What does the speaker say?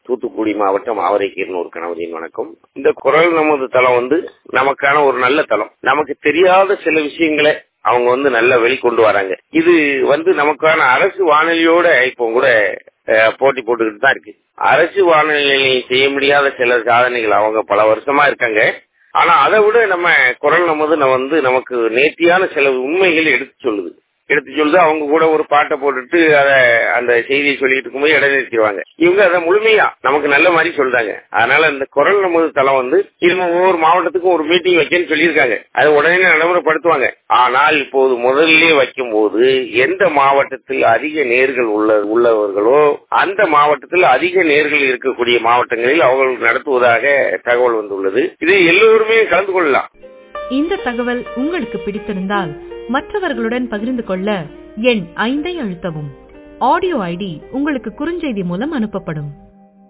தூத்துக்குடி மாவட்டம் ஆவரைக்கீரன் ஒரு கணவரின் வணக்கம் இந்த குரல் நமது தளம் வந்து நமக்கான ஒரு நல்ல தளம் நமக்கு தெரியாத சில விஷயங்களை அவங்க வந்து நல்லா வெளிக்கொண்டு வராங்க இது வந்து நமக்கான அரசு வானொலியோட இப்போ கூட அஹ், போட்டி போட்டுக்கிட்டு தான் இருக்கு அரசு வானொலியில் செய்ய முடியாத சில சாதனைகள் அவங்க பல வருஷமா இருக்காங்க ஆனா அதை விட நம்ம குரல் நமது நம்ம வந்து நமக்கு நேர்த்தியான சில உண்மைகள் எடுத்து சொல்லுது எடுத்து சொல்லுது அவங்க கூட ஒரு பாட்டை போட்டுட்டு அத அந்த செய்தியை சொல்லிட்டு இருக்கும்போது இடைநிறுத்திடுவாங்க இவங்க அதை முழுமையா நமக்கு நல்ல மாதிரி சொல்றாங்க அதனால இந்த குரல் நமது தளம் வந்து இவங்க ஒவ்வொரு மாவட்டத்துக்கும் ஒரு மீட்டிங் வைக்கன்னு சொல்லியிருக்காங்க அதை உடனே நடைமுறைப்படுத்துவாங்க ஆனால் இப்போது முதல்ல வைக்கும் போது எந்த மாவட்டத்தில் அதிக நேர்கள் உள்ள உள்ளவர்களோ அந்த மாவட்டத்தில் அதிக நேர்கள் இருக்கக்கூடிய மாவட்டங்களில் அவர்கள் நடத்துவதாக தகவல் வந்துள்ளது இது எல்லோருமே கலந்து கொள்ளலாம் இந்த தகவல் உங்களுக்கு பிடித்திருந்தால் மற்றவர்களுடன் பகிர்ந்து கொள்ள எண் ஐந்தை அழுத்தவும் ஆடியோ ஐடி உங்களுக்கு குறுஞ்செய்தி மூலம் அனுப்பப்படும்